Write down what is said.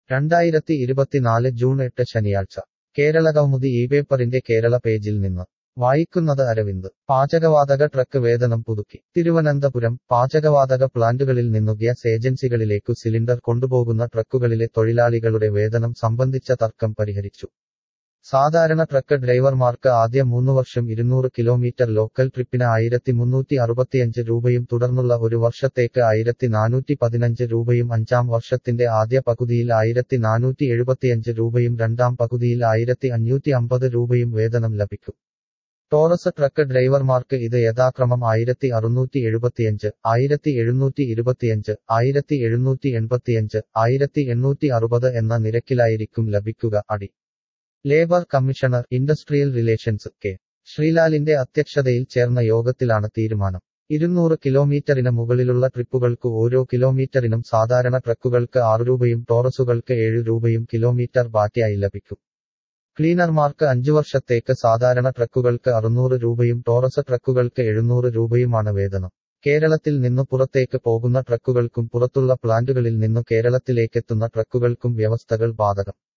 രണ്ടായിരത്തി ഇരുപത്തിനാല് ജൂൺ എട്ട് ശനിയാഴ്ച കേരള കൗമുദി ഈ പേപ്പറിന്റെ കേരള പേജിൽ നിന്ന് വായിക്കുന്നത് അരവിന്ദ് പാചകവാതക ട്രക്ക് വേതനം പുതുക്കി തിരുവനന്തപുരം പാചകവാതക പ്ലാന്റുകളിൽ നിന്നു ഗ്യാസ് ഏജൻസികളിലേക്കു സിലിണ്ടർ കൊണ്ടുപോകുന്ന ട്രക്കുകളിലെ തൊഴിലാളികളുടെ വേതനം സംബന്ധിച്ച തർക്കം പരിഹരിച്ചു സാധാരണ ട്രക്ക് ഡ്രൈവർമാർക്ക് ആദ്യ മൂന്നു വർഷം ഇരുന്നൂറ് കിലോമീറ്റർ ലോക്കൽ ട്രിപ്പിന് ആയിരത്തി മുന്നൂറ്റി അറുപത്തിയഞ്ച് രൂപയും തുടർന്നുള്ള ഒരു വർഷത്തേക്ക് ആയിരത്തി നാനൂറ്റി പതിനഞ്ച് രൂപയും അഞ്ചാം വർഷത്തിന്റെ ആദ്യ പകുതിയിൽ ആയിരത്തി നാനൂറ്റി എഴുപത്തിയഞ്ച് രൂപയും രണ്ടാം പകുതിയിൽ ആയിരത്തി അഞ്ഞൂറ്റി അമ്പത് രൂപയും വേതനം ലഭിക്കും ടോറസ് ട്രക്ക് ഡ്രൈവർമാർക്ക് ഇത് യഥാക്രമം ആയിരത്തി അറുന്നൂറ്റി എഴുപത്തിയഞ്ച് ആയിരത്തി എഴുന്നൂറ്റി ഇരുപത്തിയഞ്ച് ആയിരത്തി എഴുന്നൂറ്റി എൺപത്തിയഞ്ച് ആയിരത്തി എണ്ണൂറ്റി അറുപത് എന്ന നിരക്കിലായിരിക്കും ലഭിക്കുക അടി labour commissioner industrial relations K ശ്രീലാലിന്റെ അധ്യക്ഷതയിൽ ചേർന്ന യോഗത്തിലാണ് തീരുമാനം ഇരുന്നൂറ് കിലോമീറ്ററിന് മുകളിലുള്ള ട്രിപ്പുകൾക്ക് ഓരോ കിലോമീറ്ററിനും സാധാരണ ട്രക്കുകൾക്ക് ആറ് രൂപയും ടോറസുകൾക്ക് ഏഴ് രൂപയും കിലോമീറ്റർ ബാറ്റിയായി ലഭിക്കും ക്ലീനർമാർക്ക് അഞ്ചു വർഷത്തേക്ക് സാധാരണ ട്രക്കുകൾക്ക് അറുന്നൂറ് രൂപയും ടോറസ് ട്രക്കുകൾക്ക് എഴുന്നൂറ് രൂപയുമാണ് വേതനം കേരളത്തിൽ നിന്നു പുറത്തേക്ക് പോകുന്ന ട്രക്കുകൾക്കും പുറത്തുള്ള പ്ലാന്റുകളിൽ നിന്നു കേരളത്തിലേക്കെത്തുന്ന ട്രക്കുകൾക്കും വ്യവസ്ഥകൾ ബാധകം